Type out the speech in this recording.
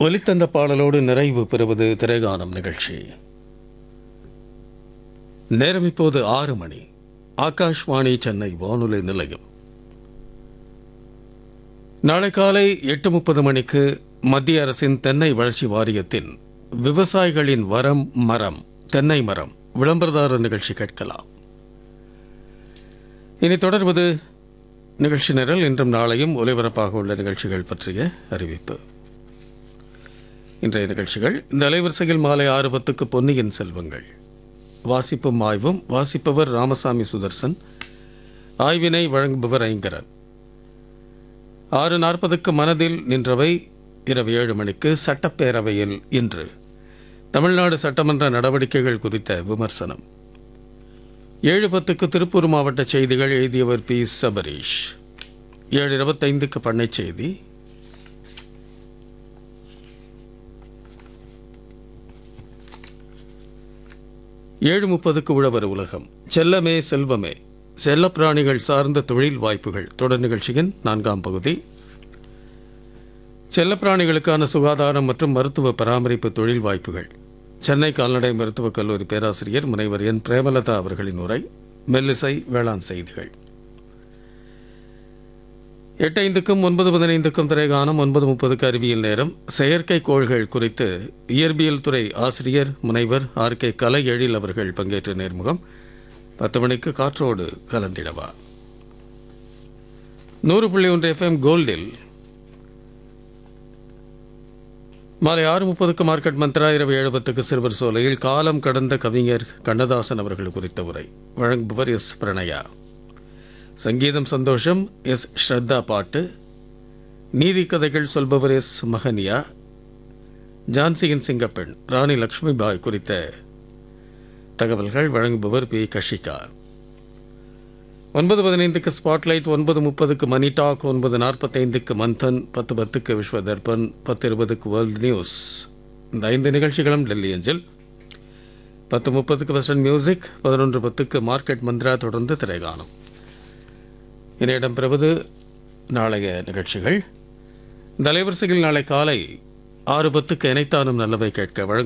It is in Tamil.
ஒலித்தந்த பாடலோடு நிறைவு பெறுவது திரைகானம் நிகழ்ச்சி நேரம் இப்போது ஆறு மணி ஆகாஷ்வாணி சென்னை வானொலி நிலையம் நாளை காலை எட்டு முப்பது மணிக்கு மத்திய அரசின் தென்னை வளர்ச்சி வாரியத்தின் விவசாயிகளின் வரம் மரம் தென்னை மரம் விளம்பரதாரர் நிகழ்ச்சி கேட்கலாம் இனி தொடர்வது நிகழ்ச்சி நிரல் இன்றும் நாளையும் ஒலிபரப்பாக உள்ள நிகழ்ச்சிகள் பற்றிய அறிவிப்பு இன்றைய நிகழ்ச்சிகள் இந்த அலைவரிசையில் மாலை ஆறு பத்துக்கு பொன்னியின் செல்வங்கள் வாசிப்பும் ஆய்வும் வாசிப்பவர் ராமசாமி சுதர்சன் ஆய்வினை வழங்குபவர் ஐங்கரன் ஆறு நாற்பதுக்கு மனதில் நின்றவை இரவு ஏழு மணிக்கு சட்டப்பேரவையில் இன்று தமிழ்நாடு சட்டமன்ற நடவடிக்கைகள் குறித்த விமர்சனம் ஏழு பத்துக்கு திருப்பூர் மாவட்ட செய்திகள் எழுதியவர் பி சபரீஷ் ஏழு இருபத்தைந்துக்கு பண்ணைச் செய்தி ஏழு முப்பதுக்கு உழவர் உலகம் செல்லமே செல்வமே செல்லப்பிராணிகள் சார்ந்த தொழில் வாய்ப்புகள் தொடர் நிகழ்ச்சியின் நான்காம் பகுதி செல்லப்பிராணிகளுக்கான சுகாதாரம் மற்றும் மருத்துவ பராமரிப்பு தொழில் வாய்ப்புகள் சென்னை கால்நடை மருத்துவக் கல்லூரி பேராசிரியர் முனைவர் என் பிரேமலதா அவர்களின் உரை மெல்லிசை வேளாண் செய்திகள் எட்டு ஐந்துக்கும் ஒன்பது பதினைந்துக்கும் திரைகானம் ஒன்பது முப்பதுக்கு அறிவியல் நேரம் செயற்கை கோள்கள் குறித்து இயற்பியல் துறை ஆசிரியர் முனைவர் ஆர் கே கலை எழில் அவர்கள் பங்கேற்ற நேர்முகம் பத்து மணிக்கு காற்றோடு கலந்திடவா நூறு புள்ளி ஒன்று எஃப்எம் கோல்டில் மாலை ஆறு முப்பதுக்கு மார்க்கெட் மந்த்ரா இரவு ஏழு பத்துக்கு சிறுவர் சோலையில் காலம் கடந்த கவிஞர் கண்ணதாசன் அவர்கள் குறித்த உரை வழங்குபவர் எஸ் பிரணயா சங்கீதம் சந்தோஷம் எஸ் ஸ்ரத்தா பாட்டு நீதி கதைகள் சொல்பவர் எஸ் மகனியா ஜான்சியின் சிங்கப்பெண் ராணி லக்ஷ்மி பாய் குறித்த தகவல்கள் வழங்குபவர் பி கஷிகா ஒன்பது பதினைந்துக்கு ஸ்பாட்லைட் ஒன்பது முப்பதுக்கு மணி டாக் ஒன்பது நாற்பத்தைந்துக்கு மந்தன் பத்து பத்துக்கு விஸ்வ தர்பன் பத்து இருபதுக்கு வேர்ல்ட் நியூஸ் இந்த ஐந்து நிகழ்ச்சிகளும் டெல்லி அஞ்சல் பத்து முப்பதுக்கு வெஸ்டர்ன் மியூசிக் பதினொன்று பத்துக்கு மார்க்கெட் மந்த்ரா தொடர்ந்து திரைகாணும் இனி இடம்பெறுவது நாளைய நிகழ்ச்சிகள் இந்த அலைவரிசையில் நாளை காலை ஆறு பத்துக்கு இணைத்தானும் நல்லவை கேட்க வழங்கும்